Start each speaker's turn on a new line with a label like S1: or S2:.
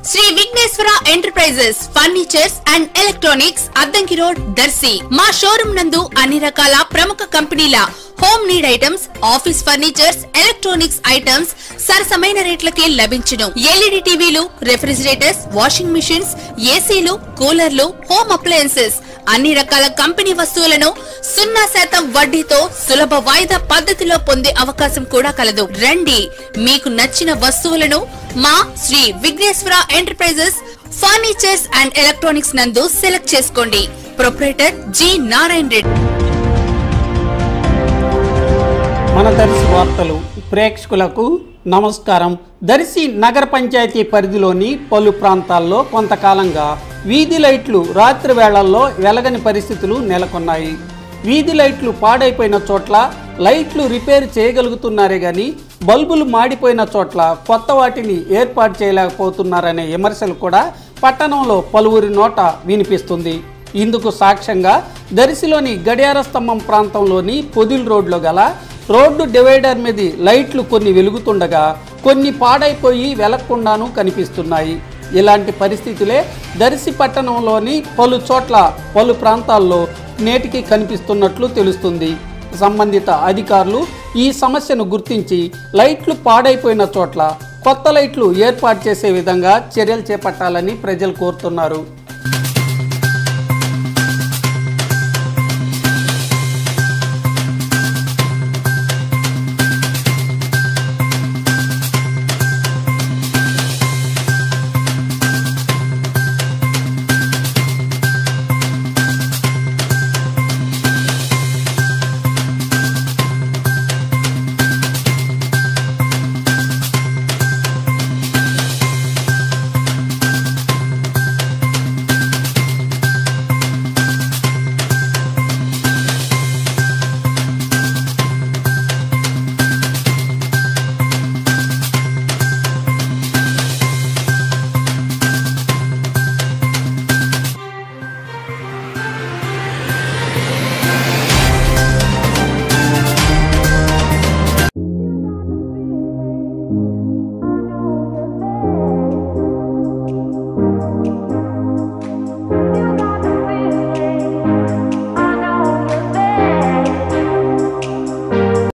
S1: Shri Vighneshwara enterprises furnitures and electronics Addanki road Darsi మా showroom నందు అన్ని రకాల ప్రముఖ కంపెనీల home need items office furnitures electronics items సరసమైన రేట్లకే లభించును ఎల్ఈడి టీవీలు రెఫ్రిజిరేటర్స్ వాషింగ్ మిషన్స్ ఏసీలు కూలర్లు హోమ్ అప్లయన్సెస్ అన్ని రకాల కంపెనీ వస్తువులను సున్నా శాతం వడ్డీతో సులభ వాయిదా పద్ధతిలో పొందే అవకాశం కూడా కలదు రండి మీకు నచ్చిన వస్తువులను మా Shri Vighneshwara enterprises furnitures and electronics నందు సెలెక్ట్ చేసుకోండి ప్రొప్రైటర్ జి నారాయణ రెడ్డి
S2: మన దర్శి వార్తలు ప్రేక్షకులకు నమస్కారం దర్శి నగర పంచాయతీ పరిధిలోని పలు ప్రాంతాల్లో కొంతకాలంగా వీధి లైట్లు రాత్రి వేళల్లో వెలగని పరిస్థితులు నెలకొన్నాయి వీధి లైట్లు పాడైపోయిన చోట్ల లైట్లు రిపేర్ చేయగలుగుతున్నారే గాని బల్బులు మాడిపోయిన చోట్ల కొత్త వాటిని ఏర్పాటు చేయలేకపోతున్నారనే విమర్శలు కూడా పట్టణంలో పలువురి నోట వినిపిస్తుంది ఇందుకు సాక్ష్యంగా దర్శిలోని గడియార స్తంభం ప్రాంతంలోని పొదిల్ రోడ్లో గల రోడ్డు డివైడర్ మీద లైట్లు కొన్ని వెలుగుతుండగా కొన్ని పాడైపోయి వెలగకుండాను కనిపిస్తున్నాయి ఇలాంటి పరిస్థితులే దర్శి పట్టణంలోని పలు చోట్ల పలు ప్రాంతాల్లో నేటికి కనిపిస్తున్నట్లు తెలుస్తుంది సంబంధిత అధికారులు ఈ సమస్యను గుర్తించి లైట్లు పాడైపోయిన చోట్ల కొత్త లైట్లు ఏర్పాటు చేసే విధంగా చర్యలు చేపట్టాలని ప్రజలు కోరుతున్నారు